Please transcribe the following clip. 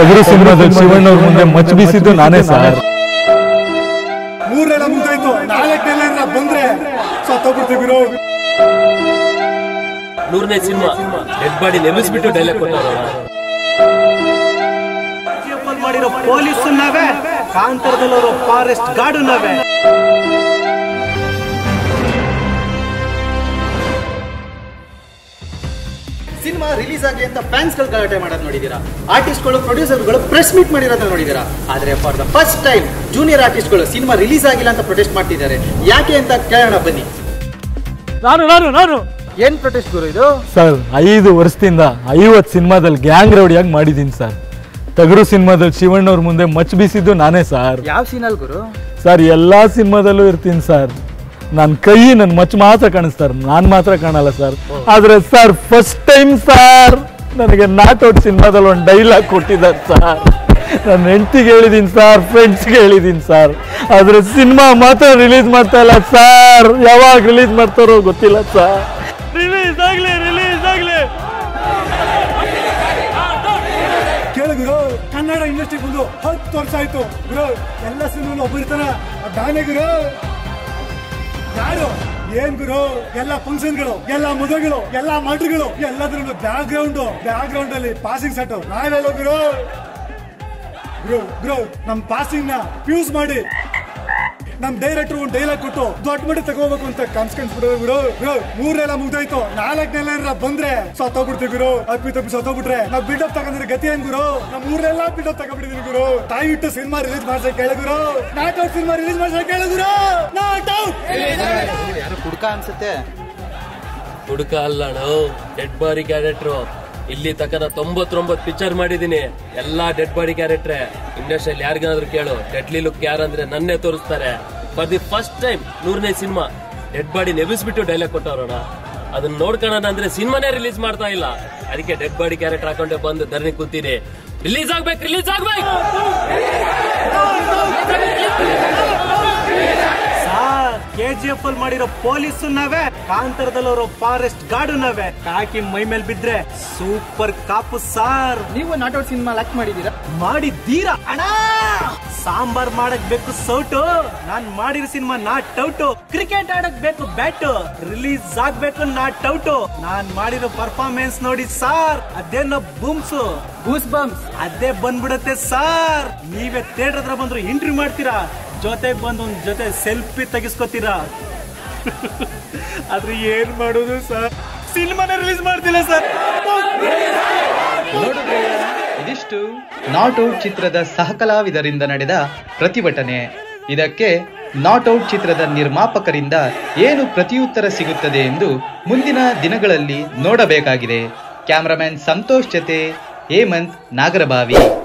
ಟಗರು ಸಿನಿಮಾದಲ್ಲಿ ಶಿವಣ್ಣವ್ರ ಮುಂದೆ ಮಚ್ಚ ಬೀಸಿದ್ದು ನಾನೇ ಸರ್ ಮೂರೆಲ್ಲ ಮುಗ್ದೋಯ್ತು ನಾಲ್ಕನೆಲ್ಲ ಏನಾರ ಬಂದ್ರೆ ಸತ್ತೋಗ್ಬಿಡ್ತೀವಿ ಗುರು ನೂರನೇ ಸಿನಿಮಾ ಡೆಡ್ ಬಾಡಿ ನೆನೆಸ್ಬಿಟ್ಟು ಡೈಲಾಗ್ ಕೊಟ್ಟವ್ರಲ್ಲ ಕೆಜಿಎಫ್ ಮಾಡಿರೋ ಪೊಲೀಸ್ ನಾವೇ ಕಾಂತರದಲ್ಲಿರೋ ಫಾರೆಸ್ಟ್ ಗಾರ್ಡು ನಾವೇ ಸಿನಿಮಾ ರಿಲೀಸ್ ಆಗಲಿ ಅಂತ ಫ್ಯಾನ್ಸ್ಗಳು ಗಲಾಟೆ ಮಾಡೋದು ನೋಡಿದ್ದೀರಾ ಆರ್ಟಿಸ್ಟ್ಗಳು ಪ್ರೊಡ್ಯೂಸರ್ಗಳು ಪ್ರೆಸ್ ಮೀಟ್ ಮಾಡಿರೋದನ್ನ ನೋಡಿದ್ದೀರಾ ಆದರೆ for the first time junior ಆರ್ಟಿಸ್ಟ್ಗಳು ಸಿನಿಮಾ ರಿಲೀಸ್ ಆಗಿಲ್ಲ ಅಂತ ಪ್ರೊಟೆಸ್ಟ್ ಮಾಡ್ತಿದ್ದಾರೆ ಯಾಕೆ ಅಂತ ಕೇಳೋಣ ಬನ್ನಿ ನಾನು ನಾನು ನಾನು ಏನ್ ಪ್ರೊಟೆಸ್ಟ್ ಗುರು ಇದು ಸರ್ ಐದು ವರ್ಷದಿಂದ ಐವತ್ತು ಸಿನಿಮಾದಲ್ಲಿ ಗ್ಯಾಂಗ್ ರೌಡಿಯಾಗಿ ಮಾಡಿದ್ದೀನಿ ಸರ್ ಟಗರು ಸಿನಿಮಾದಲ್ಲಿ ಶಿವಣ್ಣವ್ರ ಮುಂದೆ ಮಚ್ಚ ಬೀಸಿದ್ದು ನಾನೇ ಸರ್ ಯಾವ ಸೀನಲ್ಲಿ ಗುರು ಸರ್ ಎಲ್ಲ ಸಿನಿಮಾದಲ್ಲೂ ಇರ್ತೀನಿ ಸರ್ ನನ್ನ ಕೈ ನನ್ನ ಮಚ್ಚ ಮಾತ್ರ ಕಾಣಿಸ್ತಾರೆ ನಾನು ಮಾತ್ರ ಕಾಣಲ್ಲ ಸರ್ ಆದರೆ ಸರ್ ಫಸ್ಟ್ ಟೈಮ್ ಸರ್ ನನಗೆ ನಾಟ್ ಔಟ್ ಸಿನಿಮಾದಲ್ಲಿ ಒಂದು ಡೈಲಾಗ್ ಕೊಟ್ಟಿದ್ದಾರೆ ಸರ್ ನನ್ನ ಹೆಂಡ್ತಿಗೆ ಹೇಳಿದ್ದೀನಿ ಸರ್ ಫ್ರೆಂಡ್ಸ್ಗೆ ಹೇಳಿದ್ದೀನಿ ಸರ್ ಆದರೆ ಸಿನಿಮಾ ಮಾತ್ರ ರಿಲೀಸ್ ಮಾಡ್ತಾ ಇಲ್ಲ ಸರ್ ಯಾವಾಗ ರಿಲೀಸ್ ಮಾಡ್ತಾರೋ ಗೊತ್ತಿಲ್ಲ ಸರ್ ರಿಲೀಸ್ ಆಗಲಿ ರಿಲೀಸ್ ಆಗಲಿ ಕೇಳು ಗುರು ಕನ್ನಡ ಇಂಡಸ್ಟ್ರಿ ಬಂದು ಹತ್ತು ವರ್ಷ ಆಯ್ತು ಗುರು ಎಲ್ಲ ಸಿನಿಮಾ ಒಬ್ಬ ಇರ್ತಾನ ನಾನೇ ಗುರು ಯಾರು ಏನ್ ಗುರು ಎಲ್ಲ ಫಂಕ್ಷನ್ಗಳು ಎಲ್ಲ ಮದುವೆಗಳು ಎಲ್ಲ ಮಟ್ರುಗಳು ಎಲ್ಲದ್ರಲ್ಲೂ ಬ್ಯಾಕ್ ಗ್ರೌಂಡ್ ಬ್ಯಾಕ್ ಗ್ರೌಂಡ್ ಅಲ್ಲಿ ಪಾಸಿಂಗ್ ಸೆಟ್ ನಾವೆಲ್ಲ ಗುರು ಗುರು ಗುರು ನಮ್ ಪಾಸಿಂಗ್ ನ ಫ್ಯೂಸ್ ಮಾಡಿ ನಮ್ ಡೈರೆಕ್ಟರ್ ಒಂದು ಡೈಲಾಗ್ ಕೊಟ್ಟು ದೊಡ್ಡ ಮಟ್ಟ ತಗೋಬೇಕು ಅಂತ ಕನ್ಸ್ಕೊಂಡ್ ಬಿಡೋ ಗುರು ಗುರು ಮೂರೆಲ್ಲ ಮುಗ್ದೋಯ್ತು ನಾಲ್ಕನೆಲ್ಲ ಏನಾರ ಬಂದ್ರೆ ಸತ್ತೋಗ್ಬಿಡ್ತೀವಿ ಗುರು ಅಪ್ಪಿ ತಪ್ಪಿ ಸತ್ತೋಗ್ಬಿಟ್ರೆ ನಾವ್ ಬಿಲ್ಡಪ್ ತಗೊಂಡ್ರೆ ಗತಿ ಏನ್ ಗುರು ನಮ್ ಊರೆಲ್ಲ ಬಿಲ್ಡಪ್ ತಗೊಂಡ್ಬಿಟ್ಟಿದೀನಿ ಗುರು ದಯವಿಟ್ಟು ಸಿನಿಮಾ ರಿಲೀಸ್ ಮಾಡ್ಸಕ್ ಕೇಳ ಗುರು ನಾಟ್ ಔಟ್ ಸಿನಿಮಾ ರಿಲೀಸ್ ಮಾಡ್ಸಕ್ ಕೇಳ ಗುರು ನಾಟ್ ಔಟ್ ಯಾರು ಕುಡ್ಕ ಅನ್ಸುತ್ತೆ ಹುಡುಕ ಅಲ್ಲಣು ಡೆಡ್ ಬಾಡಿ ಕ್ಯಾರೆಕ್ಟ್ರು ಇಲ್ಲಿ ತನಕ ನಾ ತೊಂಬತ್ತೊಂಬತ್ತು ಪಿಕ್ಚರ್ ಮಾಡಿದೀನಿ ಎಲ್ಲಾ ಡೆಡ್ ಬಾಡಿ ಕ್ಯಾರೆಕ್ಟ್ರೆ ಇಂಡಸ್ಟ್ರಿಯಲ್ಲಿ ಯಾರಿಗಾದ್ರೂ ಕೇಳು ಡೆಡ್ಲಿ ಲುಕ್ ಯಾರಂದ್ರೆ ನನ್ನೇ ತೋರಿಸ್ತಾರೆ ಫಾರ್ ದಿ ಫಸ್ಟ್ ಟೈಮ್ ನೂರನೇ ಸಿನಿಮಾ ಡೆಡ್ ಬಾಡಿ ನೆಬಿಸ್ಬಿಟ್ಟು ಡೈಲಾಗ್ ಕೊಟ್ಟವ್ರಣ ಅದನ್ನ ನೋಡ್ಕೊಳ್ಳೋಣ ಅಂದ್ರೆ ಸಿನಿಮಾನೇ ರಿಲೀಸ್ ಮಾಡ್ತಾ ಇಲ್ಲ ಅದಕ್ಕೆ ಡೆಡ್ ಬಾಡಿ ಕ್ಯಾರೆಕ್ಟರ್ ಹಾಕೊಂಡೆ ಬಂದು ಧರಣಿ ಕೂತೀನಿ ರಿಲೀಸ್ ಆಗ್ಬೇಕು ರಿಲೀಸ್ ಆಗ್ಬೇಕು ಸಾರ್ ಕೆಜಿಎಫ್ ಅಲ್ಲಿ ಮಾಡಿರೋ ಪೊಲೀಸ್ ನಾವೇ ಕಾಂತರದಲ್ಲಿರೋ ಫಾರೆಸ್ಟ್ ಗಾರ್ಡು ನಾವೇ ಕಾಕಿ ಮೈ ಮೇಲೆ ಬಿದ್ರೆ ಸೂಪರ್ ಕಾಪು ಸಾರ್ ನೀವು ನಾಟ್ ಔಟ್ ಸಿನಿಮಾ ಲಾಕ್ ಮಾಡಿದ್ದೀರಾ ಮಾಡಿದ್ದೀರಾ ಅಣ್ಣ ಸಾಂಬಾರ್ ಮಾಡಕ್ ಬೇಕು ಸೌಟು ನಾನ್ ಮಾಡಿರೋ ಸಿನಿಮಾ ನಾಟ್ ಔಟು ಕ್ರಿಕೆಟ್ ಆಡಕ್ ಬೇಕು ಬ್ಯಾಟ್ ರಿಲೀಸ್ ಆಗ್ಬೇಕು ನಾಟ್ ಔಟು ನಾನ್ ಮಾಡಿರೋ ಪರ್ಫಾರ್ಮೆನ್ಸ್ ನೋಡಿ ಸಾರ್ ಅದೇನೋ ಬೂಮ್ಸು ಗೂಸ್ ಬಂಪ್ಸ್ ಅದೇ ಬಂದ್ಬಿಡತ್ತೆ ಸಾರ್ ನೀವೇ ಥಿಯೇಟರ್ ಹತ್ರ ಬಂದ್ರು ಇಂಟರ್ವ್ಯೂ ಮಾಡ್ತೀರಾ ಜೊತೆಗ್ ಬಂದು ಒಂದ್ ಜೊತೆ ಸೆಲ್ಫಿ ತೆಗಿಸ್ಕೊತೀರಾ ಆದ್ರೆ ಏನ್ ಮಾಡೋದು ಸರ್ ಸಿನಿಮಾನೇ ರಿಲೀಸ್ ಮಾಡ್ತಿಲ್ಲ ಸರ್ ಇದಿಷ್ಟು ನಾಟ್ ಔಟ್ ಚಿತ್ರದ ಸಹಕಲಾವಿದರಿಂದ ನಡೆದ ಪ್ರತಿಭಟನೆ ಇದಕ್ಕೆ ನಾಟ್ ಔಟ್ ಚಿತ್ರದ ನಿರ್ಮಾಪಕರಿಂದ ಏನು ಪ್ರತಿಯುತ್ತರ ಸಿಗುತ್ತದೆ ಎಂದು ಮುಂದಿನ ದಿನಗಳಲ್ಲಿ ನೋಡಬೇಕಾಗಿದೆ ಕ್ಯಾಮರಾಮನ್ ಸಂತೋಷ್ ಜತೆ ಹೇಮಂತ್ ನಾಗರಬಾವಿ